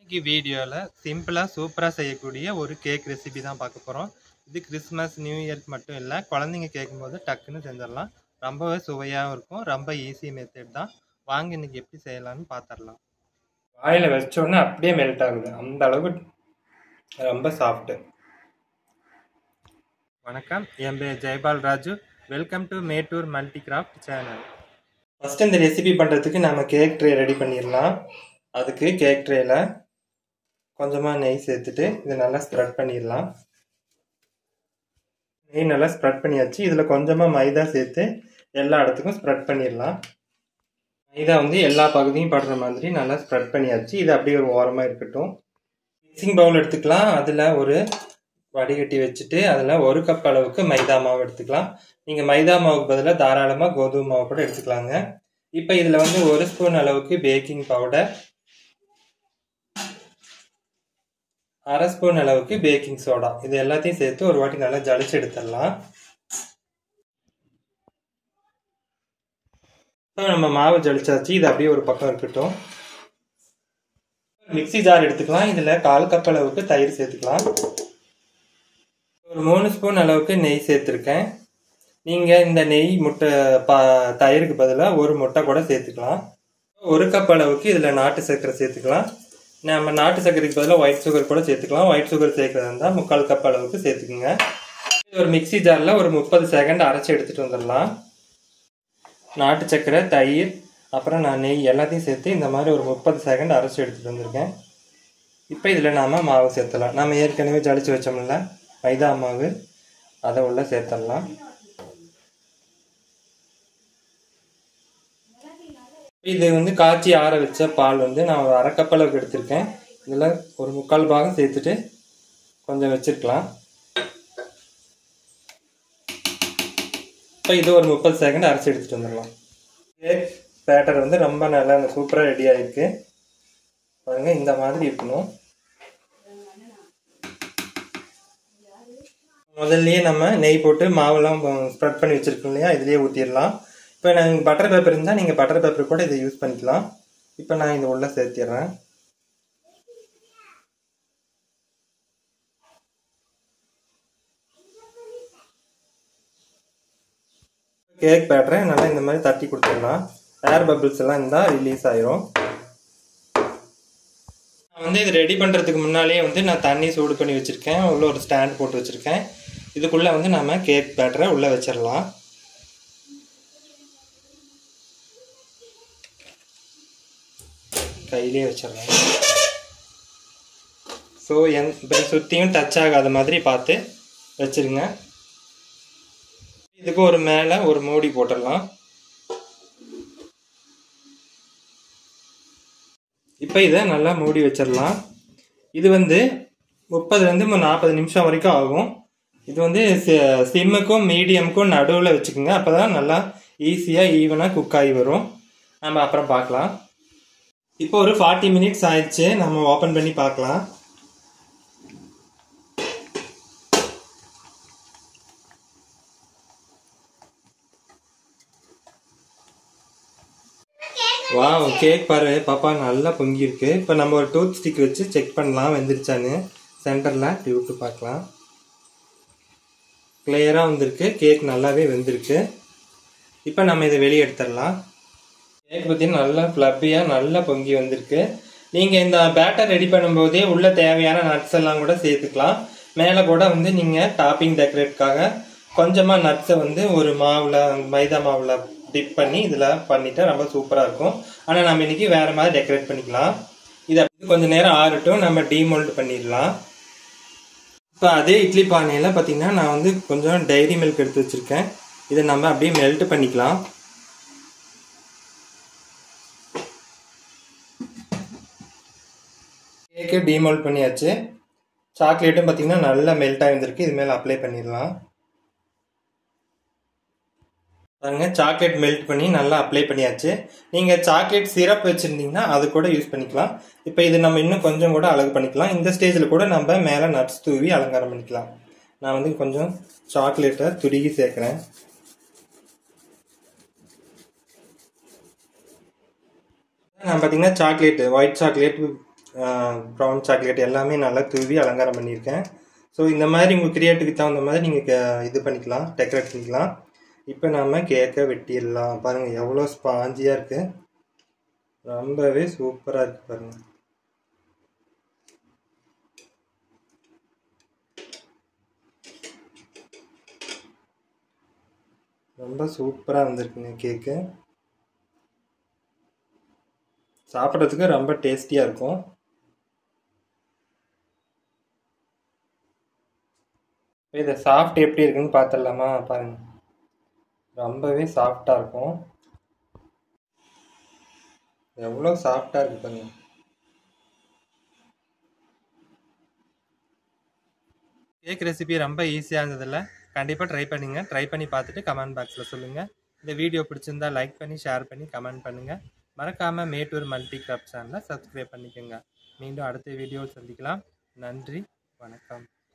இன்னைக்கு வீடியோவில் சிம்பிளாக சூப்பராக செய்யக்கூடிய ஒரு கேக் ரெசிபி தான் பார்க்க போகிறோம் இது கிறிஸ்மஸ் நியூ இயர்க்கு மட்டும் இல்லை குழந்தைங்க கேட்கும்போது டக்குன்னு செஞ்சிடலாம் ரொம்பவே சுவையாகவும் இருக்கும் ரொம்ப ஈஸி மெத்தட் தான் வாங்க இன்னைக்கு எப்படி செய்யலாம்னு பார்த்துடலாம் வாயில் வச்சோடனே அப்படியே மெல்ட் ஆகுது அந்த அளவுக்கு ரொம்ப சாஃப்ட்டு வணக்கம் என் பேர் Jayapal Raju welcome to Mettur multi craft channel first இந்த ரெசிபி பண்ணுறதுக்கு நம்ம கேக் ட்ரே ரெடி பண்ணிடலாம் அதுக்கு கேக் ட்ரேயில் கொஞ்சமாக நெய் சேர்த்துட்டு இதை நல்லா ஸ்ப்ரெட் பண்ணிடலாம் நெய் நல்லா ஸ்ப்ரெட் பண்ணியாச்சு இதில் கொஞ்சமாக மைதா சேர்த்து எல்லா இடத்துக்கும் ஸ்ப்ரெட் பண்ணிடலாம் மைதா வந்து எல்லா பகுதியும் படுற மாதிரி நல்லா ஸ்ப்ரெட் பண்ணியாச்சு இது அப்படியே ஒரு ஓரமாக இருக்கட்டும் மிக்சிங் பவுல் எடுத்துக்கலாம் அதில் ஒரு வடிகட்டி வச்சுட்டு அதில் ஒரு கப் அளவுக்கு மைதா மாவு எடுத்துக்கலாம் நீங்கள் மைதா மாவுக்கு பதிலாக தாராளமாக கோதுமை மாவு கூட எடுத்துக்கலாங்க இப்போ இதில் வந்து ஒரு ஸ்பூன் அளவுக்கு பேக்கிங் பவுடர் அரை ஸ்பூன் அளவுக்கு பேக்கிங் சோடா இது எல்லாத்தையும் சேர்த்து ஒரு வாட்டி நல்லா ஜலிச்சு எடுத்துடலாம் இப்போ நம்ம மாவு ஜலிச்சாச்சு இது அப்படியே ஒரு பக்கம் இருக்கட்டும் மிக்சி ஜார் எடுத்துக்கலாம் இதில் கால் கப் அளவுக்கு தயிர் சேர்த்துக்கலாம் ஒரு மூணு ஸ்பூன் அளவுக்கு நெய் சேர்த்துருக்கேன் நீங்கள் இந்த நெய் முட்டை பா தயிருக்கு பதிலாக ஒரு முட்டை கூட சேர்த்துக்கலாம் ஒரு கப் அளவுக்கு இதில் நாட்டு சர்க்கரை சேர்த்துக்கலாம் நம்ம நாட்டு சர்க்கரைக்கு பதிலாக ஒயிட் சுகர் கூட சேர்த்துக்கலாம் ஒயிட் சுகர் சேர்க்கறதா இருந்தால் முக்கால் கப் அளவுக்கு சேர்த்துக்குங்க ஒரு மிக்சி ஜாரில் ஒரு முப்பது செகண்ட் அரைச்சி எடுத்துகிட்டு வந்துடலாம் நாட்டு சர்க்கரை தயிர் அப்புறம் நான் நெய் எல்லாத்தையும் சேர்த்து இந்த மாதிரி ஒரு முப்பது செகண்ட் அரைச்சி எடுத்துகிட்டு வந்திருக்கேன் இப்போ இதில் நாம் மாவு சேர்த்துடலாம் நம்ம ஏற்கனவே ஜலிச்சு வச்சோம்ல மைதா மாவு அதை உள்ள சேர்த்துடலாம் இது வந்து காய்ச்சி ஆற வச்ச பால் வந்து நான் ஒரு அரை கப் அளவுக்கு எடுத்திருக்கேன் இதில் ஒரு முக்கால் பாகம் சேர்த்துட்டு கொஞ்சம் வச்சிருக்கலாம் இப்போ இது ஒரு முப்பது செகண்ட் அரைச்சி எடுத்துகிட்டு வந்துடலாம் கேக் பேட்டர் வந்து ரொம்ப நல்லா சூப்பராக ரெடி ஆகிருக்கு பாருங்க இந்த மாதிரி இருக்கணும் முதல்லயே நம்ம நெய் போட்டு மாவுலாம் ஸ்ப்ரெட் பண்ணி வச்சுருக்கோம் இல்லையா இதுலேயே ஊற்றிடலாம் இப்போ நான் பட்டர் பேப்பர் இருந்தால் நீங்கள் பட்டர் பேப்பர் கூட இதை யூஸ் பண்ணிக்கலாம் இப்போ நான் இதை உள்ள சேர்த்திடுறேன் கேக் பேட்டரை நல்லா இந்த மாதிரி தட்டி கொடுத்துடலாம் ஏர் பபிள்ஸ் எல்லாம் இருந்தால் ரிலீஸ் ஆயிரும் நான் வந்து இது ரெடி பண்ணுறதுக்கு முன்னாலே வந்து நான் தண்ணி சூடு பண்ணி வச்சுருக்கேன் உள்ள ஒரு ஸ்டாண்ட் போட்டு வச்சுருக்கேன் இதுக்குள்ளே வந்து நம்ம கேக் பேட்டரை உள்ளே வச்சிடலாம் கையிலே வச்சிடலாம் ஸோ என் இப்போ சுற்றியும் டச் ஆகாத மாதிரி பார்த்து வச்சுருங்க இதுக்கு ஒரு மேலே ஒரு மூடி போட்டுடலாம் இப்போ இதை நல்லா மூடி வச்சிடலாம் இது வந்து முப்பதுலேருந்து நாற்பது நிமிஷம் வரைக்கும் ஆகும் இது வந்து சிம்முக்கும் மீடியமுக்கும் நடுவில் வச்சுக்கோங்க அப்போ தான் நல்லா ஈஸியாக ஈவனாக குக் ஆகி வரும் நம்ம அப்புறம் பார்க்கலாம் இப்போ ஒரு ஃபார்ட்டி மினிட்ஸ் ஆயிடுச்சு நம்ம ஓப்பன் பண்ணி பார்க்கலாம் வா கேக் பாரு பாப்பா நல்லா பொங்கியிருக்கு இப்போ நம்ம ஒரு டூத் ஸ்டிக் வச்சு செக் பண்ணலாம் வெந்துருச்சான்னு சென்டரில் இப்படி விட்டு பார்க்கலாம் கிளியராக வந்திருக்கு கேக் நல்லாவே வெந்திருக்கு இப்போ நம்ம இதை வெளியே எடுத்துடலாம் கேக் பார்த்தீங்கன்னா நல்லா ஃப்ளப்பியாக நல்லா பொங்கி வந்திருக்கு நீங்கள் இந்த பேட்டர் ரெடி பண்ணும்போதே உள்ள தேவையான நட்ஸ் எல்லாம் கூட சேர்த்துக்கலாம் மேலே கூட வந்து நீங்கள் டாப்பிங் டெக்கரேட்காக கொஞ்சமாக நட்ஸை வந்து ஒரு மாவில் மைதா மாவில் டிப் பண்ணி இதில் பண்ணிட்டா ரொம்ப சூப்பராக இருக்கும் ஆனால் நம்ம இன்னைக்கு வேறு மாதிரி டெக்கரேட் பண்ணிக்கலாம் இதை கொஞ்சம் நேரம் ஆறட்டும் நம்ம டீமோல்ட் பண்ணிடலாம் இப்போ அதே இட்லி பானையில் பார்த்தீங்கன்னா நான் வந்து கொஞ்சம் டைரி மில்க் எடுத்து வச்சுருக்கேன் இதை நம்ம அப்படியே மெல்ட் பண்ணிக்கலாம் கேக்கு டீமோல்ட் பண்ணியாச்சு சாக்லேட்டும் பார்த்தீங்கன்னா நல்லா மெல்ட் ஆகிருந்திருக்கு இது மேலே அப்ளை பண்ணிடலாம் பாருங்க சாக்லேட் மெல்ட் பண்ணி நல்லா அப்ளை பண்ணியாச்சு நீங்கள் சாக்லேட் சிரப் வச்சுருந்தீங்கன்னா அது கூட யூஸ் பண்ணிக்கலாம் இப்போ இது நம்ம இன்னும் கொஞ்சம் கூட அழகு பண்ணிக்கலாம் இந்த ஸ்டேஜில் கூட நம்ம மேலே நட்ஸ் தூவி அலங்காரம் பண்ணிக்கலாம் நான் வந்து கொஞ்சம் சாக்லேட்டை துருகி சேர்க்குறேன் நான் பார்த்தீங்கன்னா chocolate white chocolate brown chocolate எல்லாமே நல்லா தூவி அலங்காரம் பண்ணியிருக்கேன் ஸோ இந்த மாதிரி உங்கள் கிரியேட்டுக்கு தகுந்த மாதிரி நீங்கள் இது பண்ணிக்கலாம் டெக்கரேட் பண்ணிக்கலாம் இப்போ நம்ம கேக்கை வெட்டிடலாம் பாருங்கள் எவ்வளோ ஸ்பாஞ்சியாக இருக்குது ரொம்பவே சூப்பராக இருக்குது பாருங்கள் ரொம்ப சூப்பராக வந்திருக்குங்க கேக்கு சாப்பிட்றதுக்கு ரொம்ப டேஸ்டியாக இருக்கும் இதை சாஃப்ட் எப்படி இருக்குன்னு பார்த்துடலாமா பாருங்க ரொம்பவே சாஃப்டாக இருக்கும் எவ்வளோ சாஃப்டாக இருக்கு பாருங்க கேக் ரெசிபி ரொம்ப ஈஸியாக இருந்ததில்ல கண்டிப்பாக ட்ரை பண்ணுங்க ட்ரை பண்ணி பார்த்துட்டு கமெண்ட் பாக்ஸில் சொல்லுங்கள் இந்த வீடியோ பிடிச்சிருந்தா லைக் பண்ணி ஷேர் பண்ணி கமெண்ட் பண்ணுங்கள் மறக்காமல் மேட்டூர் மல்டி கிராப் சேனலை சப்ஸ்கிரைப் பண்ணிக்கோங்க மீண்டும் அடுத்த வீடியோவில் சந்திக்கலாம் நன்றி வணக்கம்